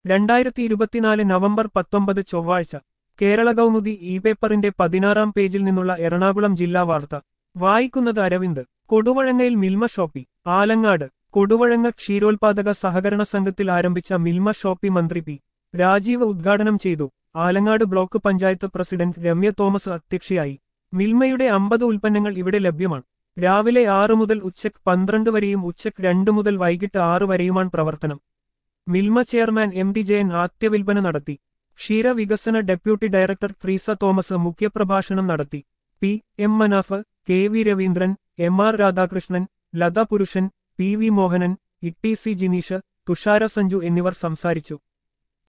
രണ്ടായിരത്തി ഇരുപത്തിനാല് നവംബർ പത്തൊമ്പത് ചൊവ്വാഴ്ച കേരള കൗമുദി ഇ പേപ്പറിന്റെ പതിനാറാം പേജിൽ നിന്നുള്ള എറണാകുളം ജില്ലാ വാർത്ത വായിക്കുന്നത് അരവിന്ദ് കൊടുവഴങ്ങയിൽ മിൽമ ഷോപ്പി ആലങ്ങാട് കൊടുവഴങ്ങ ക്ഷീരോത്പാദക സഹകരണ സംഘത്തിൽ ആരംഭിച്ച മിൽമ ഷോപ്പി മന്ത്രി പി രാജീവ് ഉദ്ഘാടനം ചെയ്തു Alangad block panchayat president Ramya Thomas അധ്യക്ഷയായി മിൽമയുടെ അമ്പത് ഉൽപ്പന്നങ്ങൾ ഇവിടെ ലഭ്യമാണ് രാവിലെ ആറ് മുതൽ ഉച്ചയ്ക്ക് പന്ത്രണ്ട് വരെയും ഉച്ചയ്ക്ക് രണ്ട് മുതൽ വൈകിട്ട് ആറ് വരെയുമാണ് പ്രവർത്തനം Milma chairman M D Jayan ആദ്യവിൽപ്പന നടത്തി ക്ഷീരവികസന ഡെപ്യൂട്ടി ഡയറക്ടർ ട്രീസ തോമസ് മുഖ്യപ്രഭാഷണം നടത്തി P M Manaf K V Raveendran M R Radhakrishnan Latha Purushan P V Mohanan E T C Jineesh Thushara Sanju എന്നിവർ സംസാരിച്ചു